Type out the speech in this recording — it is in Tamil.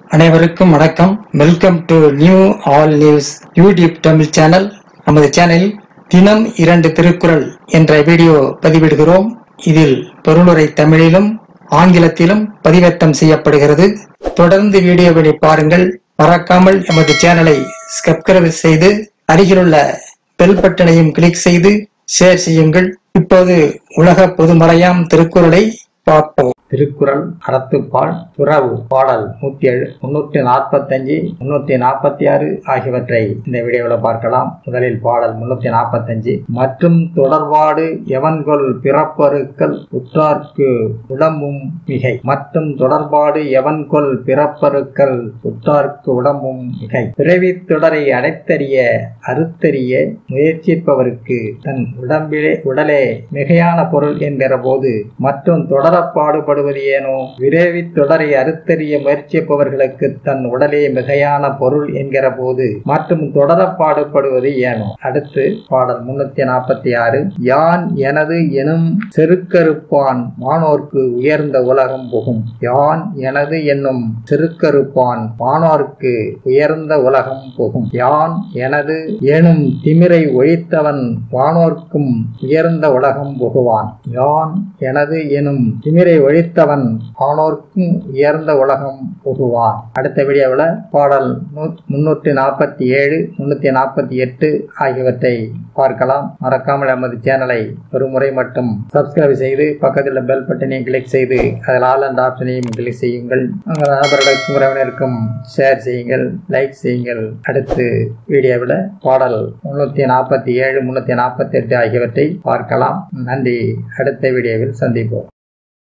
அனைவருக்கும் வணக்கம் welcome to new all news YouTube Tamil channel நமது சேனலில் தினம் இரண்டு திருக்குறள் என்ற வீடியோ பதிவிடுகிறோம் இதில் பொருளுரை தமிழிலும் ஆங்கிலத்திலும் பதிவேற்றம் செய்யப்படுகிறது தொடர்ந்து வீடியோவினை பாருங்கள் மறக்காமல் எமது சேனலை சப்ஸ்கிரைப் செய்து அருகிலுள்ள பெல் பட்டனையும் கிளிக் செய்து ஷேர் செய்யுங்கள் இப்போது உலக பொதுமறையாம் திருக்குறளை பார்ப்போம் திருக்குறள் அறத்துப்பால் துறவு பாடல் நூத்தி ஏழு முன்னூத்தி நாற்பத்தஞ்சு முன்னூத்தி நாற்பத்தி ஆறு ஆகியவற்றை இந்த வீடியோவில் பார்க்கலாம் முதலில் பாடல் முன்னூத்தி நாற்பத்தஞ்சு மற்றும் தொடர்பாடு எவன்கொல் பிறப்பருக்கள் உற்றார்க்கு உடம்பும் மிகை மற்றும் தொடர்பாடு எவன்கொல் பிறப்பருக்கள் உற்றார்க்கு உடம்பும் மிகை பிறவி தொடரை அடைத்தறிய அறுத்தறிய முயற்சிப்பவருக்கு தன் உடம்பிலே உடலே மிகையான பொருள் என்கிற போது மற்றும் தொடர பாடுபடுவது ஏனோ விரைவி தொடரை அறுத்தறிய முயற்சிப்பவர்களுக்கு தன் உடலே மிகையான பொருள் என்கிற போது மற்றும் தொடர பாடுபடுவது ஏனோ அடுத்து பாடல் முன்னூத்தி நாற்பத்தி ஆறு யான் எனது எனும் செருக்கறுப்பான் வானோர்க்கு உயர்ந்த உலகம் புகும் யான் எனது என்னும் செருக்கறுப்பான் வானோர்க்கு உயர்ந்த உலகம் புகும் யான் எனது எனும் திமிரை ஒழித்தவன் வானோர்க்கும் உயர்ந்த உலகம் புகுவான் யான் எனது எனும் திமிரை ஒழித்தவன் வானோர்க்கும் உயர்ந்த உலகம் புகுவான் அடுத்த வீடியோவில் பாடல் முன்னூற்றி நாற்பத்தி ஏழு முன்னூற்றி நாற்பத்தி எட்டு ஆகியவற்றை பார்க்கலாம் மறக்காமல் நமது சேனலை ஒரு முறை மட்டும் சப்ஸ்கிரைப் செய்து பக்கத்தில் பெல் பட்டனையும் கிளிக் செய்து அதில் ஆல் அண்ட் ஆப்ஷனையும் கிளிக் செய்யுங்கள் உங்கள் நண்பர்களுக்கும் உறவினருக்கும் ஷேர் செய்யுங்கள் லைக் செய்யுங்கள் அடுத்து வீடியோவில் பாடல் முன்னூற்றி நாற்பத்தி ஏழு முன்னூற்றி நாற்பத்தி எட்டு ஆகியவற்றை பார்க்கலாம் நன்றி அடுத்த வீடியோவில் சந்திப்போம்